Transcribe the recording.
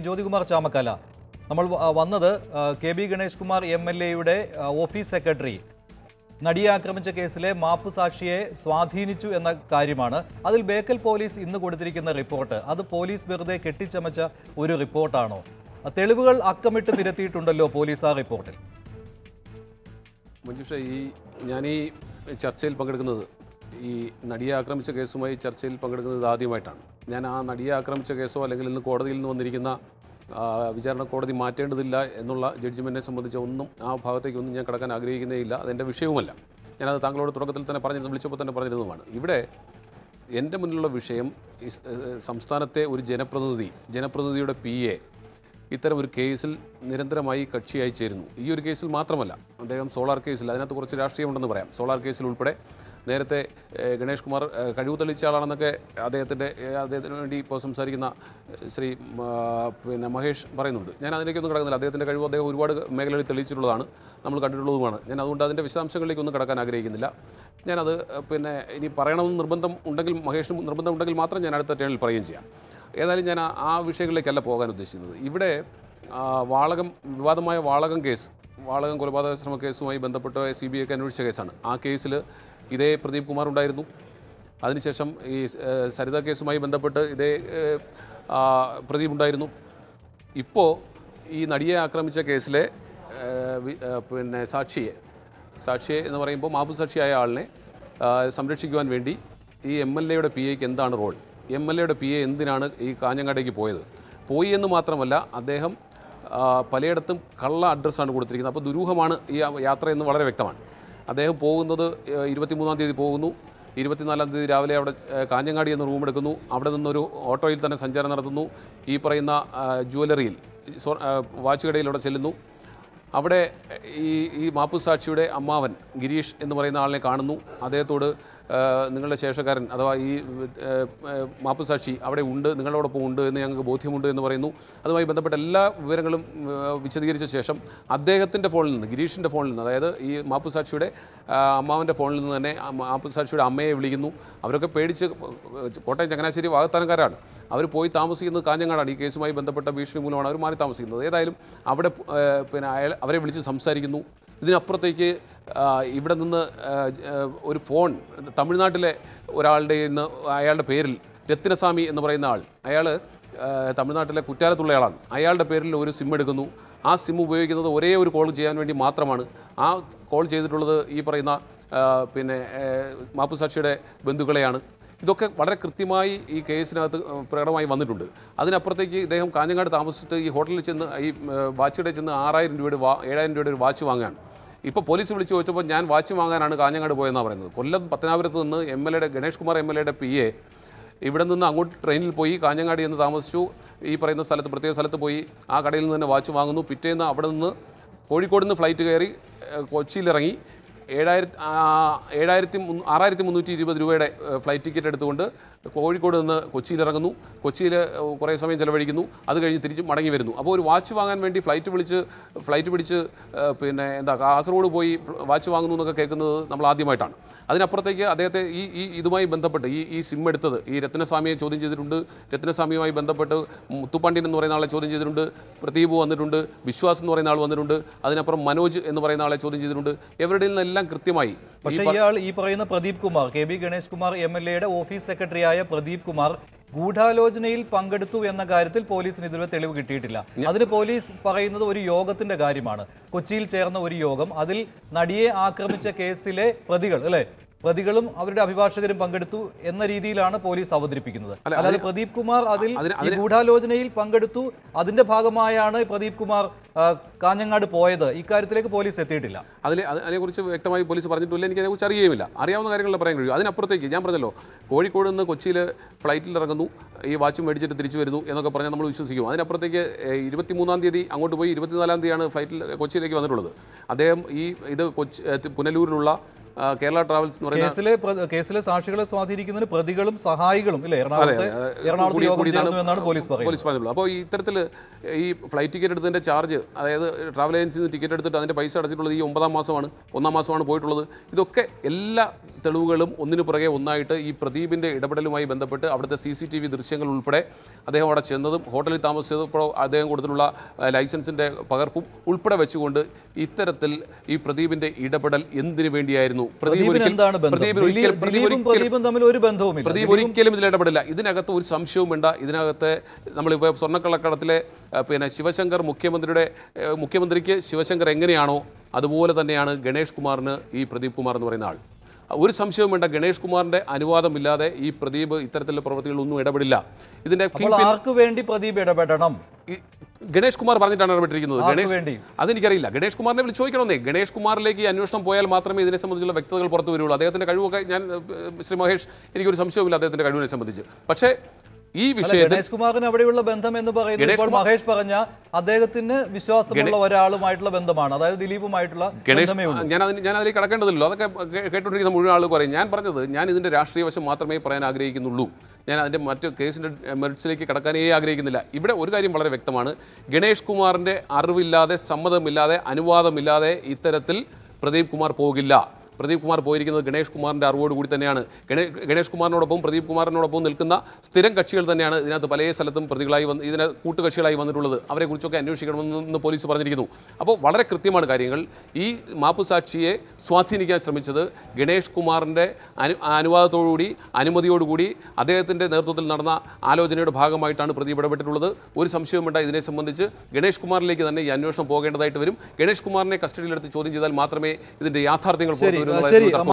ജ്യോതികുമാർ ചാമക്കല നമ്മൾ വ- വന്നത് ആ, K B Ganesh Kumar M L എയുടെ ഓഫീസ് സെക്രട്ടറി നടിയെ ആക്രമിച്ച കേസിലെ മാപ്പ് സാക്ഷിയെ സ്വാധീനിച്ചു എന്ന കാര്യമാണ് അതിൽ ബേക്കൽ പോലീസ് ഇന്ന് കൊടുത്തിരിക്കുന്ന റിപ്പോർട്ട് അത് പോലീസ് വെറുതെ കെട്ടിച്ചമച്ച ഒരു റിപ്പോർട്ടാണോ ആ, തെളിവുകൾ അക്കമിട്ട് നിരത്തിയിട്ടുണ്ടല്ലോ പോലീസ് ആ റിപ്പോർട്ടിൽ മഞ്ജുഷ ഈ ഞാൻ ഈ ചർച്ചയിൽ പങ്കെടുക്കുന്നത് ഈ നടിയെ ആക്രമിച്ച കേസുമായി ചർച്ചയിൽ പങ്കെടുക്കുന്നത് ആദ്യമായിട്ടാണ് ഞാൻ ആ നടിയെ ആക്രമിച്ച കേസോ അല്ലെങ്കിൽ ഇന്ന് കോടതിയിൽ നിന്ന് വന്നിരിക്കുന്ന ആ, വിചാരണ കോടതി മാറ്റേണ്ടതില്ല എന്നുള്ള ജഡ്ജിമെൻറ്റിനെ സംബന്ധിച്ച് ഒന്നും ആ ഭാഗത്തേക്കൊന്നും ഞാൻ കടക്കാൻ ആഗ്രഹിക്കുന്നേയില്ല അതെൻ്റെ വിഷയവുമല്ല ഞാനത് താങ്കളോട് തുടക്കത്തിൽ തന്നെ പറഞ്ഞിരുന്നു വിളിച്ചപ്പോൾ തന്നെ പറഞ്ഞിരുന്നതുമാണ് ഇവിടെ എൻ്റെ മുന്നിലുള്ള വിഷയം ഈ സ്- ഏഹ് സംസ്ഥാനത്തെ ഒരു ജനപ്രതിനിധി ജനപ്രതിനിധിയുടെ പി എ ഇത്തരം ഒരു കേസിൽ നിരന്തരമായി കക്ഷിയായി ചേരുന്നു ഈ ഒരു കേസിൽ മാത്രമല്ല അദ്ദേഹം സോളാർ കേസിൽ അതിനകത്ത് കുറച്ച് രാഷ്ട്രീയമുണ്ടെന്ന് പറയാം സോളാർ കേസിൽ ഉൾപ്പെടെ നേരത്തെ ഏഹ്, ഗണേഷ് കുമാർ ഏഹ്, കഴിവ് തെളിയിച്ച ആളാണെന്നൊക്കെ അദ്ദേഹത്തിൻ്റെ ഏഹ്, അദ്ദേഹത്തിന് വേണ്ടി ഇപ്പോൾ സംസാരിക്കുന്ന ഏഹ്, ശ്രീ ആ, പിന്നെ മഹേഷ് പറയുന്നുണ്ട് ഞാൻ അതിലേക്കൊന്നും കിടക്കുന്നില്ല അദ്ദേഹത്തിൻ്റെ കഴിവ് അദ്ദേഹം ഒരുപാട് മേഖലകളിൽ തെളിയിച്ചിട്ടുള്ളതാണ് നമ്മൾ കണ്ടിട്ടുള്ളതുമാണ് ഞാൻ അതുകൊണ്ട് അതിൻ്റെ വിശദാംശങ്ങളിലേക്കൊന്നും കടക്കാൻ ആഗ്രഹിക്കുന്നില്ല ഞാനത് ഏഹ്, പിന്നെ ഇനി പറയണമെന്ന് നിർബന്ധം ഉണ്ടെങ്കിൽ മഹേഷിന് നിർബന്ധം ഉണ്ടെങ്കിൽ മാത്രം ഞാൻ അടുത്ത ടേണിൽ പറയുകയും ചെയ്യാം ഏതായാലും ഞാൻ ആ- ആ വിഷയങ്ങളിലേക്കല്ല പോകാൻ ഉദ്ദേശിക്കുന്നത് ഇവിടെ ആ, വാളകം വിവാദമായ വാളകം കേസ് വാളകം കൊലപാതക ശ്രമ കേസുമായി ബന്ധപ്പെട്ട് സി ബി ഐക്ക് അന്വേഷിച്ച കേസാണ് ആ കേസിൽ ഇതേ പ്രദീപ് കുമാർ ഉണ്ടായിരുന്നു അതിനുശേഷം ഈ ഏഹ്, സരിത കേസുമായി ബന്ധപ്പെട്ട് ഇതേ ഏഹ്, ആ, പ്രദീപ് ഉണ്ടായിരുന്നു ഇപ്പോൾ ഈ നടിയെ ആക്രമിച്ച കേസിലെ ഏഹ്, വി- ഏഹ്, പിന്നെ സാക്ഷിയെ സാക്ഷിയെ എന്ന് പറയുമ്പോൾ മാപ്പു സാക്ഷിയായ ആളിനെ ആ, സംരക്ഷിക്കുവാൻ വേണ്ടി ഈ എം എൽ എയുടെ പി എക്ക് എന്താണ് റോൾ എം എൽ എയുടെ പി എ എന്തിനാണ് ഈ കാഞ്ഞങ്ങാടേക്ക് പോയത് പോയി എന്ന് മാത്രമല്ല അദ്ദേഹം ആ, പലയിടത്തും കള്ള അഡ്രസ്സാണ് കൊടുത്തിരിക്കുന്നത് അപ്പോൾ ദുരൂഹമാണ് ഈ യാത്ര എന്ന് വളരെ വ്യക്തമാണ് അദ്ദേഹം പോകുന്നത് ഏഹ്, ഇരുപത്തിമൂന്നാം തീയതി പോകുന്നു ഇരുപത്തിനാലാം തീയതി രാവിലെ അവിടെ ഏഹ്, കാഞ്ഞങ്ങാടി എന്ന് റൂം എടുക്കുന്നു അവിടെ നിന്നൊരു ഓട്ടോയിൽ തന്നെ സഞ്ചാരം നടത്തുന്നു ഈ പറയുന്ന ആ, ജുവലറിയിൽ സ്വ- ആ, വാച്ച് കടയിൽ അവിടെ ചെല്ലുന്നു അവിടെ ഈ ഈ മാപ്പു സാക്ഷിയുടെ അമ്മാവൻ ഗിരീഷ് എന്ന് പറയുന്ന ആളിനെ കാണുന്നു അദ്ദേഹത്തോട് ആ, നിങ്ങളുടെ ശേഷക്കാരൻ അഥവാ ഈ ആ, ആ, മാപ്പു സാക്ഷി അവിടെ ഉണ്ട് നിങ്ങളോടൊപ്പം ഉണ്ട് എന്ന് ഞങ്ങൾക്ക് ബോധ്യമുണ്ട് എന്ന് പറയുന്നു അതുമായി ബന്ധപ്പെട്ട എല്ലാ വിവരങ്ങളും ആ, വിശദീകരിച്ച ശേഷം അദ്ദേഹത്തിൻ്റെ ഫോണിൽ നിന്ന് ഗിരീഷിൻ്റെ ഫോണിൽ നിന്ന് അതായത് ഈ മാപ്പു സാക്ഷിയുടെ ആ, അമ്മാവൻ്റെ ഫോണിൽ നിന്ന് തന്നെ ആ മാപ്പു സാക്ഷിയുടെ അമ്മയെ വിളിക്കുന്നു അവരൊക്കെ പേടിച്ച് കോട്ടയം ചങ്ങനാശ്ശേരി വാഗത്താനക്കാരാണ് അവർ പോയി താമസിക്കുന്നത് കാഞ്ഞങ്ങാടാണ് ഈ കേസുമായി ബന്ധപ്പെട്ട ഭീഷണി മൂലമാണ് അവർ മാറി താമസിക്കുന്നത് ഏതായാലും അവിടെ ആ, പിന്നെ അയാൾ അവരെ വിളിച്ച് സംസാരിക്കുന്നു ഇതിനപ്പുറത്തേക്ക് ആ, ഇവിടെ നിന്ന് ആ, ആ, ഒരു ഫോൺ തമിഴ്നാട്ടിലെ ഒരാളുടെ ഇന്ന് അയാളുടെ പേരിൽ രത്നസ്വാമി എന്ന് പറയുന്ന ആൾ അയാൾ തമിഴ്നാട്ടിലെ കുറ്റാലത്തുള്ള ആളാണ് അയാളുടെ പേരിൽ ഒരു സിം എടുക്കുന്നു ആ സിം ഉപയോഗിക്കുന്നത് ഒരേ ഒരു കോൾ ചെയ്യാൻ വേണ്ടി മാത്രമാണ് ആ കോൾ ചെയ്തിട്ടുള്ളത് ഈ പറയുന്ന ആ, പിന്നെ ആ, മാപ്പു സാക്ഷിയുടെ ബന്ധുക്കളെയാണ് ഇതൊക്കെ വളരെ കൃത്യമായി ഈ കേസിനകത്ത് പ്രകടമായി വന്നിട്ടുണ്ട് അതിനപ്പുറത്തേക്ക് ഇദ്ദേഹം കാഞ്ഞങ്ങാട് താമസിച്ചിട്ട് ഈ ഹോട്ടലിൽ ചെന്ന് ഈ വാച്ച് കടയിൽ ചെന്ന് ആറായിരം രൂപയുടെ വാ ഏഴായിരം രൂപയുടെ ഒരു വാച്ച് വാങ്ങുകയാണ് ഇപ്പോൾ പോലീസ് വിളിച്ച് ചോദിച്ചപ്പോൾ ഞാൻ വാച്ച് വാങ്ങാനാണ് കാഞ്ഞങ്ങാട് പോയെന്നാണ് പറയുന്നത് കൊല്ലം പത്തനാപുരത്ത് നിന്ന് എം എൽ എയുടെ ഗണേഷ് കുമാർ എം എൽ എയുടെ പി എ ഇവിടെ നിന്ന് അങ്ങോട്ട് ട്രെയിനിൽ പോയി കാഞ്ഞങ്ങാടി എന്ന് താമസിച്ചു ഈ പറയുന്ന സ്ഥലത്ത് പ്രത്യേക സ്ഥലത്ത് പോയി ആ കടയിൽ നിന്ന് തന്നെ വാച്ച് വാങ്ങുന്നു പിറ്റേന്ന് അവിടെ നിന്ന് കോഴിക്കോട് നിന്ന് ഫ്ലൈറ്റ് കയറി ഏഹ്, കൊച്ചിയിലിറങ്ങി ഏഴായിരത്തി ആ, ഏഴായിരത്തി മുന്നൂ- ആറായിരത്തി മുന്നൂറ്റി ഇരുപത് രൂപയുടെ ഏഹ്, ഫ്ലൈറ്റ് ടിക്കറ്റ് എടുത്തുകൊണ്ട് കോഴിക്കോട് നിന്ന് കൊച്ചിയിൽ ഇറങ്ങുന്നു കൊച്ചിയിൽ ഏഹ്, കുറേ സമയം ചിലവഴിക്കുന്നു അത് കഴിഞ്ഞ് തിരിച്ച് മടങ്ങി വരുന്നു അപ്പോൾ ഒരു വാച്ച് വാങ്ങാൻ വേണ്ടി ഫ്ലൈറ്റ് വിളിച്ച് ഫ്ലൈറ്റ് പിടിച്ച് ഏഹ്, പിന്നെ എന്താ കാസർഗോഡ് പോയി വാച്ച് വാങ്ങുന്നു എന്നൊക്കെ കേൾക്കുന്നത് നമ്മൾ ആദ്യമായിട്ടാണ് അതിനപ്പുറത്തേക്ക് അദ്ദേഹത്തെ ഈ ഈ ഇതുമായി ബന്ധപ്പെട്ട് ഈ ഈ സിം എടുത്തത് ഈ രത്നസ്വാമിയെ ചോദ്യം ചെയ്തിട്ടുണ്ട് രത്നസ്വാമിയുമായി ബന്ധപ്പെട്ട് മുത്തുപാണ്ഡ്യൻ എന്ന് പറയുന്ന ആളെ ചോദ്യം ചെയ്തിട്ടുണ്ട് പ്രദീപ് വന്നിട്ടുണ്ട് വിശ്വാസ് എന്ന് പറയുന്ന ആൾ വന്നിട്ടുണ്ട് അതിനപ്പുറം മനോജ് എന്ന് പറയുന്ന ആളെ ചോദ്യം ചെയ്തിട്ടുണ്ട് ഇവരുടെ നിന്നെല്ലാം കൃത്യമായി ഈ പക്ഷേ ഇയാൾ ഈ പറയുന്ന Pradeep Kumar K B Ganesh Kumar M L എയുടെ ഓഫീസ് സെക്രട്ടറിയായ പ്രദീപ് കുമാർ ഗൂഢാലോചനയിൽ പങ്കെടുത്തു എന്ന കാര്യത്തിൽ പോലീസിന് ഇതുവരെ തെളിവ് കിട്ടിയിട്ടില്ല അതിന് പോലീസ് പറയുന്നത് ഒരു യോഗത്തിന്റെ കാര്യമാണ് കൊച്ചിയിൽ ചേർന്ന ഒരു യോഗം അതിൽ നടിയെ ആക്രമിച്ച കേസിലെ പ്രതികൾ അല്ലെ പ്രതികളും അവരുടെ അഭിഭാഷകരും പങ്കെടുത്തു എന്ന രീതിയിലാണ് പോലീസ് അവതരിപ്പിക്കുന്നത് അല്ലാതെ പ്രദീപ് കുമാർ അതിൽ അതിന് ഈ ഗൂഢാലോചനയിൽ പങ്കെടുത്തു അതിന്റെ ഭാഗമായാണ് പ്രദീപ് കുമാർ ആ, കാഞ്ഞങ്ങാട് പോയത് ഇക്കാര്യത്തിലേക്ക് പോലീസ് എത്തിയിട്ടില്ല അതിൽ അതിനെക്കുറിച്ച് വ്യക്തമായി പോലീസ് പറഞ്ഞിട്ടില്ല എനിക്ക് അതിനെക്കുറിച്ച് അറിയുകയുമില്ല അറിയാവുന്ന കാര്യങ്ങളെ പറയാൻ കഴിയും അതിനപ്പുറത്തേക്ക് ഞാൻ പറഞ്ഞല്ലോ കോഴിക്കോട് നിന്ന് കൊച്ചിയിൽ ഫ്ലൈറ്റിൽ ഇറങ്ങുന്നു ഈ വാച്ച് മേടിച്ചിട്ട് തിരിച്ചു വരുന്നു എന്നൊക്കെ പറഞ്ഞാൽ നമ്മൾ വിശ്വസിക്കും അതിനപ്പുറത്തേക്ക് ഇരുപത്തി മൂന്നാം തീയതി അങ്ങോട്ട് പോയി ഇരുപത്തിനാലാം തീയതിയാണ് ഫ്ലൈറ്റിൽ കൊച്ചിയിലേക്ക് വന്നിട്ടുള്ളത് അദ്ദേഹം ഈ ഇത് കൊച്ചി ഏ, പുനലൂരിലുള്ള ആ, കേരള ട്രാവൽസ് എന്ന് പറയുന്ന കേസിലെ പ്ര- കേസിലെ സാക്ഷികളെ സ്വാധീനിക്കുന്നതിന് പ്രതികളും സഹായികളും ഇല്ലേ എറണാകുളത്തെ എറണാകുളത്ത് കൂടി- യോഗം കൂടി ചേർന്നു എന്നാണ് പോലീസ് പറയുന്നത് പോലീസ് പറഞ്ഞുള്ളൂ അപ്പോൾ ഈ ഇത്തരത്തിൽ ഈ ഫ്ലൈറ്റ് ടിക്കറ്റ് എടുത്തതിൻ്റെ ചാർജ് അതായത് ട്രാവൽ ഏജൻസിയിൽ നിന്ന് ടിക്കറ്റ് എടുത്തിട്ട് അതിൻ്റെ പൈസ അടച്ചിട്ടുള്ളത് ഈ ഒമ്പതാം മാസമാണ് ഒന്നാം മാസമാണ് പോയിട്ടുള്ളത് ഇതൊക്കെ എല്ലാ തെളിവുകളും ഒന്നിനു പുറകെ ഒന്നായിട്ട് ഈ പ്രദീപിൻ്റെ ഇടപെടലുമായി ബന്ധപ്പെട്ട് അവിടുത്തെ സി സി ടി വി ദൃശ്യങ്ങൾ ഉൾപ്പെടെ അദ്ദേഹം അവിടെ ചെന്നതും ഹോട്ടലിൽ താമസിച്ചപ്പോൾ അദ്ദേഹം കൊടുത്തിട്ടുള്ള ആ, ലൈസൻസിൻ്റെ പകർപ്പും ഉൾപ്പെടെ വെച്ചുകൊണ്ട് ഇത്തരത്തിൽ ഈ പ്രദീപിൻ്റെ ഇടപെടൽ എന്തിനു വേണ്ടിയായിരുന്നു പ്രദീപ് പ്രദീപിന് ഒരിക്കൽ എന്താണ് ബന്ധം പ്രദീപ് ഒരിക്കൽ ദിലീപ്- പ്രദീപ് ദിലീപും ഒരിക്കലും പ്രദീപും തമ്മിൽ ഒരു ബന്ധവുമില്ല പ്രദീപ് ഒരിക്കലും ഇതിൽ ഇടപെടില്ല ഇതിനകത്ത് ഒരു സംശയവും വേണ്ട ഇതിനകത്ത് നമ്മളിപ്പോൾ സ്വർണ്ണക്കള്ളക്കടത്തിലെ ആ, പിന്നെ ശിവശങ്കർ മുഖ്യമന്ത്രിയുടെ ആ, മുഖ്യമന്ത്രിക്ക് ശിവശങ്കർ എങ്ങനെയാണോ അതുപോലെ തന്നെയാണ് ഗണേഷ് കുമാറിന് ഈ പ്രദീപ് കുമാർ എന്ന് പറയുന്ന ആൾ ഒരു സംശയവും വേണ്ട ഗണേഷ് കുമാറിന്റെ അനുവാദമില്ലാതെ ഈ പ്രദീപ് ഇത്തരത്തിലുള്ള പ്രവൃത്തികളൊന്നും ഇടപെടില്ല ഇതിന്റെ അപ്പോൾ ആർക്ക് വേണ്ടി പ്രദീപ് ഇടപെടണം ഈ ഗണേഷ് കുമാർ പറഞ്ഞിട്ടാണ് ഇടപെട്ടിരിക്കുന്നത് ആർക്ക് ഗണേഷ് വേണ്ടി അതെനിക്കറിയില്ല ഗണേഷ് കുമാറിനെ വിളിച്ച് ചോദിക്കണമെന്നേ ഗണേഷ് കുമാറിലേക്ക് ഈ അന്വേഷണം പോയാൽ മാത്രമേ ഇതിനെ സംബന്ധിച്ചുള്ള വ്യക്തതകൾ പുറത്തു വരുള്ളൂ അദ്ദേഹത്തിന്റെ കഴിവൊക്കെ ഞാൻ ഏഹ്, ശ്രീ മഹേഷ് എനിക്കൊരു സംശയവുമില്ല അദ്ദേഹത്തിന്റെ കഴിവിനെ സംബന്ധിച്ച് പക്ഷേ ഈ അല്ല, വിഷയത്തിൽ ഗണേഷ് കുമാറിന് അവിടെയുള്ള ബന്ധം എന്ന് പറയുന്നത് ഗണേഷ് ഇപ്പോൾ കുമാർ- മഹേഷ് പറഞ്ഞ അദ്ദേഹത്തിന് വിശ്വാസമുള്ള ഒരാളുമായിട്ടുള്ള ബന്ധമാണ് അതായത് ദിലീപുമായിട്ടുള്ള ഗണേഷ് ബന്ധമേ ഉള്ളൂ ഞാൻ അതിന് ഞാൻ അതിലേക്ക് കടക്കേണ്ടതില്ലല്ലോ അതൊക്കെ കേ- കേട്ടുകൊണ്ടിരിക്കുന്ന മുഴുവൻ ആളുകൾ പറയും ഞാൻ പറഞ്ഞത് ഞാൻ ഇതിന്റെ രാഷ്ട്രീയ വശം മാത്രമേ പറയാൻ ആഗ്രഹിക്കുന്നുള്ളൂ ഞാൻ അതിന്റെ മറ്റ് കേസിന്റെ മെറിറ്റ്സിലേക്ക് കടക്കാനേ ആഗ്രഹിക്കുന്നില്ല ഇവിടെ ഒരു കാര്യം വളരെ വ്യക്തമാണ് ഗണേഷ് കുമാറിന്റെ അറിവില്ലാതെ സമ്മതമില്ലാതെ അനുവാദമില്ലാതെ ഇത്തരത്തിൽ പ്രദീപ് കുമാർ പോകില്ല പ്രദീപ് കുമാർ പോയിരിക്കുന്നത് ഗണേഷ് കുമാറിന്റെ അറിവോട് കൂടി തന്നെയാണ് ഗണേ ഗണേഷ് കുമാറിനോടൊപ്പം പ്രദീപ് കുമാറിനോടൊപ്പം നിൽക്കുന്ന സ്ഥിരം കക്ഷികൾ തന്നെയാണ് ഇതിനകത്ത് പല സ്ഥലത്തും പ്രതികളായി വന്ന് ഇതിന് കൂട്ടുകക്ഷികളായി വന്നിട്ടുള്ളത് അവരെ കുറിച്ചൊക്കെ അന്വേഷിക്കണമെന്ന് പോലീസ് പറഞ്ഞിരിക്കുന്നു അപ്പോൾ വളരെ കൃത്യമാണ് കാര്യങ്ങൾ ഈ മാപ്പുസാക്ഷിയെ സ്വാധീനിക്കാൻ ശ്രമിച്ചത് ഗണേഷ് കുമാറിൻ്റെ അനു അനുവാദത്തോടുകൂടി അനുമതിയോടുകൂടി അദ്ദേഹത്തിൻ്റെ നേതൃത്വത്തിൽ നടന്ന ആലോചനയുടെ ഭാഗമായിട്ടാണ് പ്രദീപ് ഇടപെട്ടിട്ടുള്ളത് ഒരു സംശയവും വേണ്ട ഇതിനെ സംബന്ധിച്ച് ഗണേഷ് കുമാറിലേക്ക് തന്നെ ഈ അന്വേഷണം പോകേണ്ടതായിട്ട് വരും ഗണേഷ് കുമാറിനെ കസ്റ്റഡിയിലെടുത്ത് ചോദ്യം ചെയ്താൽ മാത്രമേ ഇതിൻ്റെ യാഥാർത്ഥ്യങ്ങൾ പുറത്തു ശരി വരുന്നുള്ളൂ ശരി എന്നതിൽ